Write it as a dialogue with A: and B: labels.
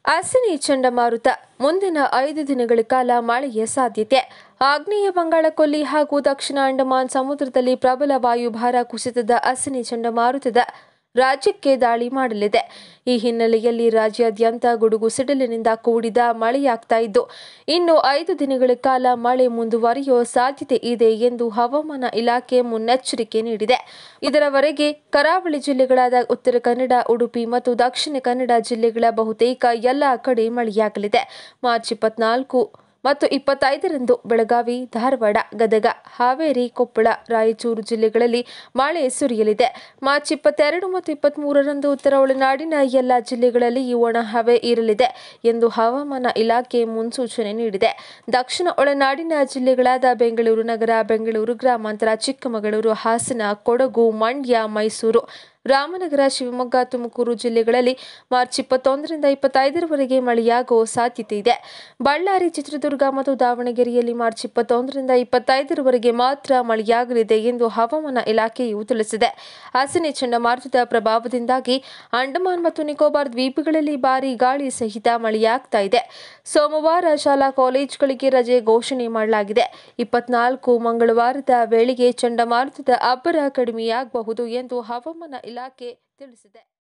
A: ಅಸಿನಿ ಚಂಡಮಾರುತ ಮುಂದಿನ ಐದು ದಿನಗಳ ಕಾಲ ಮಳೆಯ ಸಾಧ್ಯತೆ ಆಗ್ನೇಯ ಬಂಗಾಳಕೊಲ್ಲಿ ಹಾಗೂ ದಕ್ಷಿಣ ಅಂಡಮಾನ್ ಸಮುದ್ರದಲ್ಲಿ ಪ್ರಬಲ ವಾಯುಭಾರ ಕುಸಿತದ ಅಸಿನಿ ಚಂಡಮಾರುತದ ರಾಜ್ಯಕ್ಕೆ ದಾಳಿ ಮಾಡಲಿದೆ ಈ ಹಿನ್ನೆಲೆಯಲ್ಲಿ ರಾಜ್ಯಾದ್ಯಂತ ಗುಡುಗು ಸಿಡಿಲಿನಿಂದ ಕೂಡಿದ ಮಳೆಯಾಗ್ತಾ ಇದ್ದು ಇನ್ನು ಐದು ದಿನಗಳ ಕಾಲ ಮಳೆ ಮುಂದುವರಿಯುವ ಸಾಧ್ಯತೆ ಇದೆ ಎಂದು ಹವಾಮಾನ ಇಲಾಖೆ ಮುನ್ನೆಚ್ಚರಿಕೆ ನೀಡಿದೆ ಇದರವರೆಗೆ ಕರಾವಳಿ ಜಿಲ್ಲೆಗಳಾದ ಉತ್ತರ ಕನ್ನಡ ಉಡುಪಿ ಮತ್ತು ದಕ್ಷಿಣ ಕನ್ನಡ ಜಿಲ್ಲೆಗಳ ಬಹುತೇಕ ಎಲ್ಲ ಕಡೆ ಮಳೆಯಾಗಲಿದೆ ಮಾರ್ಚ್ ಇಪ್ಪತ್ನಾಲ್ಕು ಮತ್ತು ಇಪ್ಪತ್ತೈದರಂದು ಬೆಳಗಾವಿ ಧಾರವಾಡ ಗದಗ ಹಾವೇರಿ ಕೊಪ್ಪಳ ರಾಯಚೂರು ಜಿಲ್ಲೆಗಳಲ್ಲಿ ಮಳೆ ಸುರಿಯಲಿದೆ ಮಾರ್ಚ್ ಇಪ್ಪತ್ತೆರಡು ಮತ್ತು ಇಪ್ಪತ್ತ್ಮೂರರಂದು ಉತ್ತರ ಒಳನಾಡಿನ ಎಲ್ಲ ಜಿಲ್ಲೆಗಳಲ್ಲಿ ಈ ಒಣ ಹವೆ ಇರಲಿದೆ ಎಂದು ಹವಾಮಾನ ಇಲಾಖೆ ಮುನ್ಸೂಚನೆ ನೀಡಿದೆ ದಕ್ಷಿಣ ಒಳನಾಡಿನ ಜಿಲ್ಲೆಗಳಾದ ಬೆಂಗಳೂರು ನಗರ ಬೆಂಗಳೂರು ಗ್ರಾಮಾಂತರ ಚಿಕ್ಕಮಗಳೂರು ಹಾಸನ ಕೊಡಗು ಮಂಡ್ಯ ಮೈಸೂರು ರಾಮನಗರ ಶಿವಮೊಗ್ಗ ತುಮಕೂರು ಜಿಲ್ಲೆಗಳಲ್ಲಿ ಮಾರ್ಚ್ ಇಪ್ಪತ್ತೊಂದರಿಂದ ಇಪ್ಪತ್ತೈದರವರೆಗೆ ಮಳೆಯಾಗುವ ಸಾಧ್ಯತೆ ಇದೆ ಬಳ್ಳಾರಿ ಚಿತ್ರದುರ್ಗ ಮತ್ತು ದಾವಣಗೆರೆಯಲ್ಲಿ ಮಾರ್ಚ್ ಇಪ್ಪತ್ತೊಂದರಿಂದ ಇಪ್ಪತ್ತೈದರವರೆಗೆ ಮಾತ್ರ ಮಳೆಯಾಗಲಿದೆ ಎಂದು ಹವಾಮಾನ ಇಲಾಖೆಯು ತಿಳಿಸಿದೆ ಹಾಸನಿ ಚಂಡಮಾರುತದ ಪ್ರಭಾವದಿಂದಾಗಿ ಅಂಡಮಾನ್ ಮತ್ತು ನಿಕೋಬಾರ್ ದ್ವೀಪಗಳಲ್ಲಿ ಭಾರೀ ಗಾಳಿ ಸಹಿತ ಮಳೆಯಾಗ್ತಾ ಇದೆ ಸೋಮವಾರ ಶಾಲಾ ಕಾಲೇಜುಗಳಿಗೆ ರಜೆ ಘೋಷಣೆ ಮಾಡಲಾಗಿದೆ ಇಪ್ಪತ್ನಾಲ್ಕು ಮಂಗಳವಾರದ ವೇಳೆಗೆ ಚಂಡಮಾರುತದ ಅಬ್ಬರ ಕಡಿಮೆಯಾಗಬಹುದು ಎಂದು ಹವಾಮಾನ ಇಲಾಖೆ ತಿಳಿಸಿದೆ